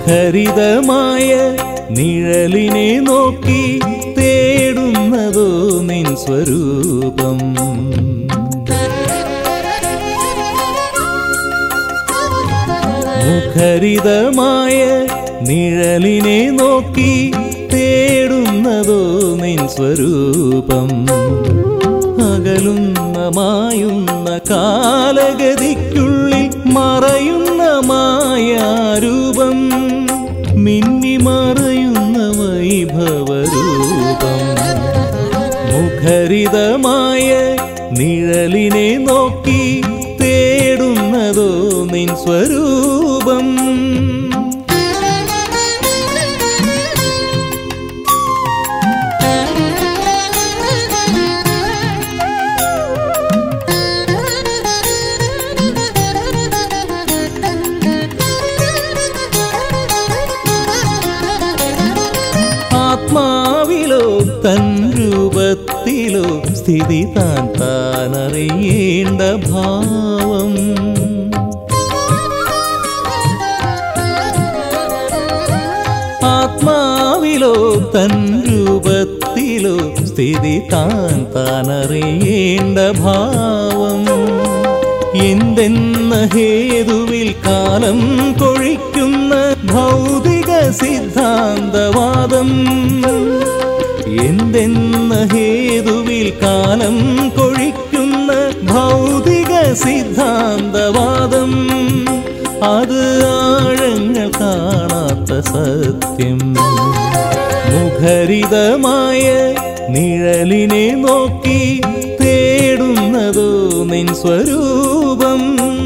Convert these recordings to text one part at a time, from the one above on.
മുഖരിതമായ നിഴലിനെ നോക്കി തേടുന്നതോ നിൻ സ്വരൂപം മുഖരിതമായ നിഴലിനെ നോക്കി തേടുന്നതോ നിൻ സ്വരൂപം അകലുന്ന മായുന്ന കാലഗതിക്കുള്ളിൽ മറയുന്ന മായാരൂപം മിന്നി മറയുന്ന വൈഭവരൂപം മുഖരിതമായ നിഴലിനെ നോക്കി തേടുന്നതോ നിൻ സ്വരൂപം ആത്മാവിലോ തൻ രൂപത്തിലോ സ്ഥിതി താൻ താനറിയേണ്ട ഭാവം ആത്മാവിലോ തൻ രൂപത്തിലോ സ്ഥിതി താൻ താനറിയേണ്ട ഭാവം എന്തെന്ന ഹേതുവിൽ കാലം കൊഴിക്കുന്ന ഭൗതിക സിദ്ധാന്തവാദം എന്തെന്ന ഹേതുവിൽ കാലം കൊഴിക്കുന്ന ഭൗതിക സിദ്ധാന്തവാദം അത് ആഴങ്ങൾ കാണാത്ത സത്യം മുഖരിതമായ നിഴലിനെ നോക്കി തേടുന്നതോ നിൻ സ്വരൂപം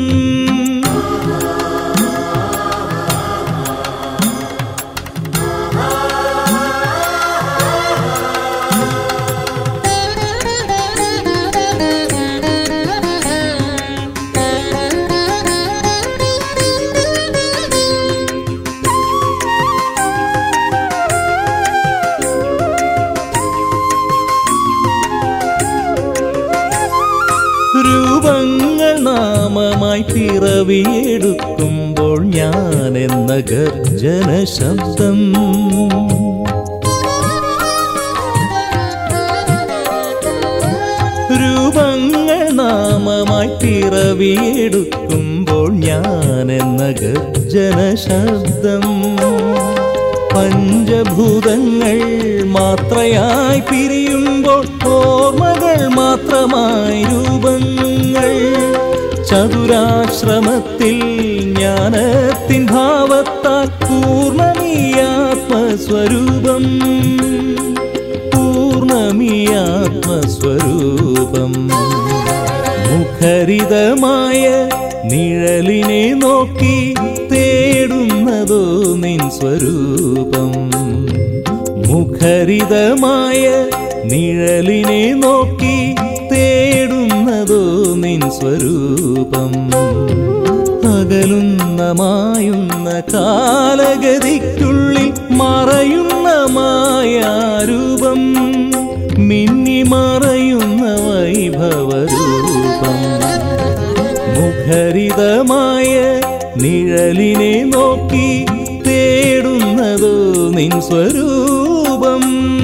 രൂപങ്ങൾ നാമമായി പിറവിയെടുക്കുമ്പോൾ ഞാൻ എന്ന ഗർജന ശബ്ദം രൂപങ്ങൾ നാമമായി പിറവിയെടുക്കുമ്പോൾ ഞാൻ എന്ന ഗർജന ശബ്ദം പഞ്ചഭൂതങ്ങൾ മാത്രയായി പിരിയുമ്പോൾ ഓർമ്മകൾ മാത്രമായി രൂപങ്ങൾ ചതുരാശ്രമത്തിൽ ജ്ഞാനത്തിൻ ഭാവത്താൽ പൂർണ്ണമീ ആത്മസ്വരൂപം പൂർണ്ണമീ ആത്മസ്വരൂപം മുഖരിതമായ നിഴലിനെ നോക്കി തേടുന്നതോ നിൻ സ്വരൂപം മുഖരിതമായ നിഴലിനെ നോക്കി തേടുന്നതോ നിൻ സ്വരൂപം അകലുന്ന മായുന്ന കാലഗതിക്കുള്ളിൽ മറയുന്ന മായാരൂപം മിന്നി മറയുന്ന വൈഭവരൂപം മുഖരിതമായ നിഴലിനെ നോക്കി തേടുന്നതോ നിൻ സ്വരൂപം